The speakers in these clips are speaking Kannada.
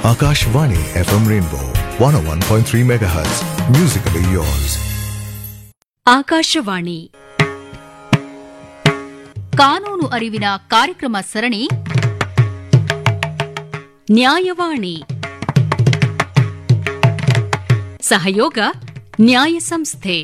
Akashvani FM Rainbow 101.3 MHz. Musically yours. Akashvani ಕಾನೂನು ಅರಿವಿನ ಕಾರ್ಯಕ್ರಮ ಸರಣಿ ನ್ಯಾಯವಾಣಿ ಸಹಯೋಗ ನ್ಯಾಯ ಸಂಸ್ಥೆ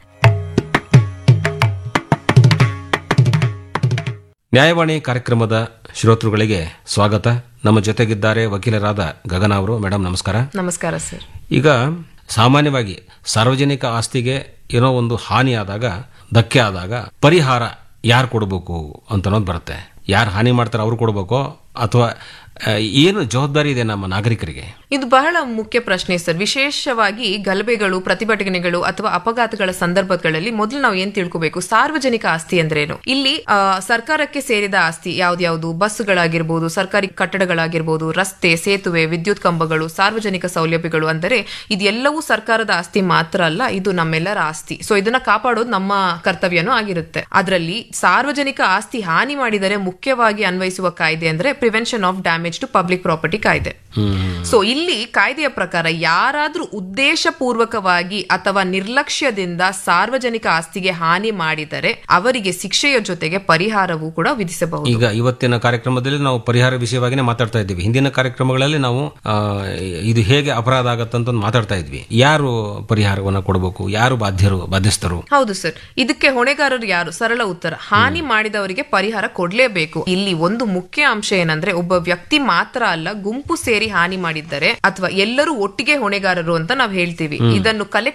ನ್ಯಾಯವಾಣಿ ಕಾರ್ಯಕ್ರಮದ ಶ್ರೋತೃಗಳಿಗೆ ಸ್ವಾಗತ ನಮ್ಮ ಜೊತೆಗಿದ್ದಾರೆ ವಕೀಲರಾದ ಗಗನ ಅವರು ಮೇಡಮ್ ನಮಸ್ಕಾರ ನಮಸ್ಕಾರ ಸರ್ ಈಗ ಸಾಮಾನ್ಯವಾಗಿ ಸಾರ್ವಜನಿಕ ಆಸ್ತಿಗೆ ಏನೋ ಒಂದು ಹಾನಿ ಆದಾಗ ಧಕ್ಕೆ ಆದಾಗ ಪರಿಹಾರ ಯಾರು ಕೊಡಬೇಕು ಅಂತ ಅನ್ನೋದು ಬರುತ್ತೆ ಯಾರು ಹಾನಿ ಮಾಡ್ತಾರೆ ಅವ್ರು ಕೊಡಬೇಕೋ ಅಥವಾ ಆ, ಏನು ಜವಾಬ್ದಾರಿ ಇದೆ ನಮ್ಮ ನಾಗರಿಕರಿಗೆ ಇದು ಬಹಳ ಮುಖ್ಯ ಪ್ರಶ್ನೆ ಸರ್ ವಿಶೇಷವಾಗಿ ಗಲಭೆಗಳು ಪ್ರತಿಭಟನೆಗಳು ಅಥವಾ ಅಪಘಾತಗಳ ಸಂದರ್ಭಗಳಲ್ಲಿ ಮೊದಲು ನಾವು ಏನ್ ತಿಳ್ಕೋಬೇಕು ಸಾರ್ವಜನಿಕ ಆಸ್ತಿ ಅಂದ್ರೇನು ಇಲ್ಲಿ ಆ, ಸರ್ಕಾರಕ್ಕೆ ಸೇರಿದ ಆಸ್ತಿ ಯಾವ್ದ್ಯಾವ್ದು ಬಸ್ಗಳಾಗಿರ್ಬೋದು ಸರ್ಕಾರಿ ಕಟ್ಟಡಗಳಾಗಿರ್ಬೋದು ರಸ್ತೆ ಸೇತುವೆ ವಿದ್ಯುತ್ ಕಂಬಗಳು ಸಾರ್ವಜನಿಕ ಸೌಲಭ್ಯಗಳು ಅಂದರೆ ಇದೆಲ್ಲವೂ ಸರ್ಕಾರದ ಆಸ್ತಿ ಮಾತ್ರ ಅಲ್ಲ ಇದು ನಮ್ಮೆಲ್ಲರ ಆಸ್ತಿ ಸೊ ಇದನ್ನ ಕಾಪಾಡೋದು ನಮ್ಮ ಕರ್ತವ್ಯನೂ ಆಗಿರುತ್ತೆ ಅದರಲ್ಲಿ ಸಾರ್ವಜನಿಕ ಆಸ್ತಿ ಹಾನಿ ಮಾಡಿದರೆ ಮುಖ್ಯವಾಗಿ ಅನ್ವಯಿಸುವ ಕಾಯ್ದೆ ಅಂದ್ರೆ prevention of damage to public property ಕಾಯ್ದೆ ಸೊ ಇಲ್ಲಿ ಕಾಯ್ದೆಯ ಪ್ರಕಾರ ಯಾರಾದ್ರೂ ಉದ್ದೇಶಪೂರ್ವಕವಾಗಿ ಅಥವಾ ನಿರ್ಲಕ್ಷ್ಯದಿಂದ ಸಾರ್ವಜನಿಕ ಆಸ್ತಿಗೆ ಹಾನಿ ಮಾಡಿದರೆ ಅವರಿಗೆ ಶಿಕ್ಷೆಯ ಜೊತೆಗೆ ಪರಿಹಾರವೂ ಕೂಡ ವಿಧಿಸಬಹುದು ಈಗ ಇವತ್ತಿನ ಕಾರ್ಯಕ್ರಮದಲ್ಲಿ ನಾವು ಪರಿಹಾರ ವಿಷಯವಾಗಿನೇ ಮಾತಾಡ್ತಾ ಇದ್ದೀವಿ ಹಿಂದಿನ ಕಾರ್ಯಕ್ರಮಗಳಲ್ಲಿ ನಾವು ಆ, ಇದು ಹೇಗೆ ಅಪರಾಧ ಆಗತ್ತಂತ ಮಾತಾಡ್ತಾ ಇದ್ವಿ ಯಾರು ಪರಿಹಾರವನ್ನ ಕೊಡಬೇಕು ಯಾರು ಬಾಧ್ಯರು ಬಾಧ್ಯಸ್ಥರು ಹೌದು ಸರ್ ಇದಕ್ಕೆ ಹೊಣೆಗಾರರು ಯಾರು ಸರಳ ಉತ್ತರ ಹಾನಿ ಮಾಡಿದವರಿಗೆ ಪರಿಹಾರ ಕೊಡ್ಲೇಬೇಕು ಇಲ್ಲಿ ಒಂದು ಮುಖ್ಯ ಅಂಶ ಏನಂದ್ರೆ ಒಬ್ಬ ವ್ಯಕ್ತಿ ಮಾತ್ರ ಅಲ್ಲ ಗುಂಪು ಸೇರಿ ಹಾನಿ ಮಾಡಿದ್ದರೆ ಅಥವಾ ಎಲ್ಲರೂ ಒಟ್ಟಿಗೆ ಹೊಣೆಗಾರರು ಅಂತ ನಾವು ಹೇಳ್ತೀವಿ ಇದನ್ನು